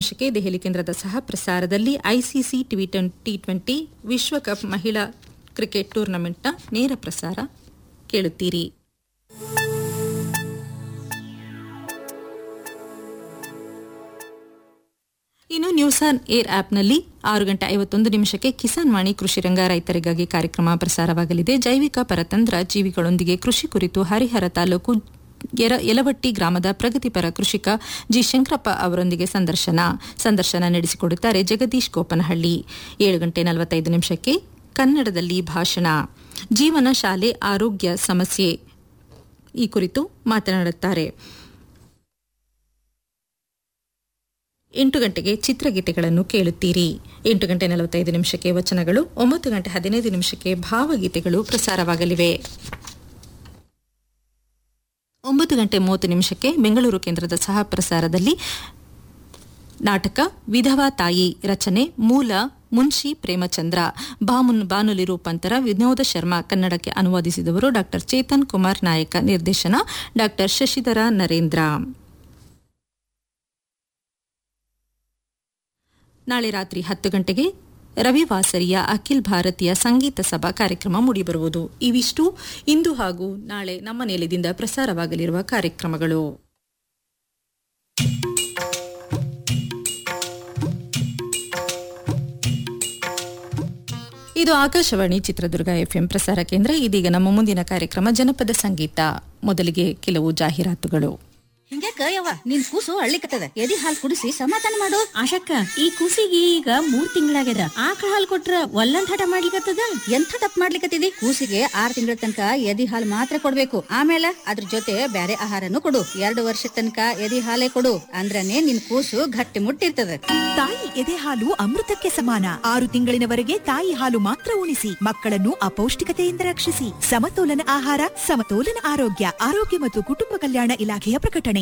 ನಿಮಿಷಕ್ಕೆ ದೆಹಲಿ ಕೇಂದ್ರದ ಸಹ ಪ್ರಸಾರದಲ್ಲಿ ಐಸಿಸಿ ಟಿ ಟ್ವೆಂಟಿ ಟ್ವೆಂಟಿ ವಿಶ್ವಕಪ್ ಮಹಿಳಾ ಕ್ರಿಕೆಟ್ ಟೂರ್ನಮೆಂಟ್ನ ನೇರ ಪ್ರಸಾರ ಕೇಳುತ್ತೀರಿ ಇನ್ನು ನ್ಯೂಸ್ ಆನ್ ಏರ್ ಆಪ್ನಲ್ಲಿ ಆರು ಗಂಟೆ ಐವತ್ತೊಂದು ನಿಮಿಷಕ್ಕೆ ಕಿಸಾನ್ ವಾಣಿ ಕೃಷಿ ರಂಗ ರೈತರಿಗಾಗಿ ಕಾರ್ಯಕ್ರಮ ಪ್ರಸಾರವಾಗಲಿದೆ ಜೈವಿಕ ಪರತಂತ್ರ ಜೀವಿಗಳೊಂದಿಗೆ ಕೃಷಿ ಕುರಿತು ಹರಿಹರ ತಾಲೂಕು ಎರ- ಯಲವಟ್ಟಿ ಗ್ರಾಮದ ಪ್ರಗತಿಪರ ಕೃಷಿಕ ಜಿ ಶಂಕರಪ್ಪ ಅವರೊಂದಿಗೆ ಸಂದರ್ಶನ ಸಂದರ್ಶನ ನಡೆಸಿಕೊಡುತ್ತಾರೆ ಜಗದೀಶ್ ಗೋಪನಹಳ್ಳಿ ಏಳು ಗಂಟೆ ನಲವತ್ತೈದು ನಿಮಿಷಕ್ಕೆ ಕನ್ನಡದಲ್ಲಿ ಭಾಷಣ ಜೀವನ ಶಾಲೆ ಆರೋಗ್ಯ ಸಮಸ್ಯೆ ಈ ಕುರಿತು ಮಾತನಾಡುತ್ತಾರೆ ಎಂಟು ಗಂಟೆಗೆ ಚಿತ್ರಗೀತೆಗಳನ್ನು ಕೇಳುತ್ತೀರಿ ಎಂಟು ಗಂಟೆ ನಲವತ್ತೈದು ನಿಮಿಷಕ್ಕೆ ವಚನಗಳು ಒಂಬತ್ತು ಗಂಟೆ ಹದಿನೈದು ನಿಮಿಷಕ್ಕೆ ಭಾವಗೀತೆಗಳು ಪ್ರಸಾರವಾಗಲಿವೆ ಒಂಬತ್ತು ಗಂಟೆ ಮೂವತ್ತು ನಿಮಿಷಕ್ಕೆ ಬೆಂಗಳೂರು ಕೇಂದ್ರದ ಸಹ ಪ್ರಸಾರದಲ್ಲಿ ನಾಟಕ ವಿಧವಾ ತಾಯಿ ರಚನೆ ಮೂಲ ಮುನ್ಷಿ ಪ್ರೇಮಚಂದ್ರ ಬಾಮುನ್ ಬಾನುಲಿ ರೂಪಾಂತರ ವಿನೋದ ಶರ್ಮಾ ಕನ್ನಡಕ್ಕೆ ಅನುವಾದಿಸಿದವರು ಡಾ ಚೇತನ್ ಕುಮಾರ್ ನಾಯಕ ನಿರ್ದೇಶನ ಡಾ ಶಶಿಧರ ನರೇಂದ್ರ ನಾಳೆ ರಾತ್ರಿ ಹತ್ತು ಗಂಟೆಗೆ ರವಿವಾಸರಿಯ ಅಖಿಲ್ ಭಾರತೀಯ ಸಂಗೀತ ಸಭಾ ಕಾರ್ಯಕ್ರಮ ಮೂಡಿಬರುವುದು ಇವಿಷ್ಟು ಇಂದು ಹಾಗೂ ನಾಳೆ ನಮ್ಮ ನೆಲದಿಂದ ಪ್ರಸಾರವಾಗಲಿರುವ ಕಾರ್ಯಕ್ರಮಗಳು ಇದು ಆಕಾಶವಾಣಿ ಚಿತ್ರದುರ್ಗ ಎಫ್ಎಂ ಪ್ರಸಾರ ಕೇಂದ್ರ ಇದೀಗ ನಮ್ಮ ಮುಂದಿನ ಕಾರ್ಯಕ್ರಮ ಜನಪದ ಸಂಗೀತ ಮೊದಲಿಗೆ ಕೆಲವು ಜಾಹೀರಾತುಗಳು ಹಿಂಗ್ಯಾಕ ಯವ್ವ ನಿನ್ ಕೂಸು ಅಳ್ಳಿಕತ್ತದ ಎದಿ ಹಾಲ್ ಕುಡಿಸಿ ಸಮಾಧಾನ ಮಾಡು ಆಶಕ್ಕ ಈ ಕೂಸಿಗೆ ಈಗ ಮೂರ್ ತಿಂಗಳಾಗ್ಯದ ಆಕಳ ಹಾಲ್ ಕೊಟ್ರ ಒಲ್ಲಂದ್ ಹಠ ಮಾಡ್ಲಿಕತ್ತದ ಎಂಥ ತಪ್ಪು ಮಾಡ್ಲಿಕತ್ತಿದಿ ಕೂಸಿಗೆ ಆರ್ ತಿಂಗಳ ತನಕ ಎದಿ ಹಾಲ್ ಮಾತ್ರ ಕೊಡ್ಬೇಕು ಆಮೇಲೆ ಅದ್ರ ಜೊತೆ ಬ್ಯಾರೆ ಆಹಾರನು ಕೊಡು ಎರಡು ವರ್ಷ ತನಕ ಎದಿ ಹಾಲೇ ಕೊಡು ಅಂದ್ರನೇ ನಿನ್ ಕೂಸು ಗಟ್ಟಿ ಮುಟ್ಟಿರ್ತದ ತಾಯಿ ಎದೆ ಹಾಲು ಅಮೃತಕ್ಕೆ ಸಮಾನ ಆರು ತಿಂಗಳಿನವರೆಗೆ ತಾಯಿ ಹಾಲು ಮಾತ್ರ ಉಣಿಸಿ ಮಕ್ಕಳನ್ನು ಅಪೌಷ್ಟಿಕತೆಯಿಂದ ರಕ್ಷಿಸಿ ಸಮತೋಲನ ಆಹಾರ ಸಮತೋಲನ ಆರೋಗ್ಯ ಆರೋಗ್ಯ ಮತ್ತು ಕುಟುಂಬ ಕಲ್ಯಾಣ ಇಲಾಖೆಯ ಪ್ರಕಟಣೆ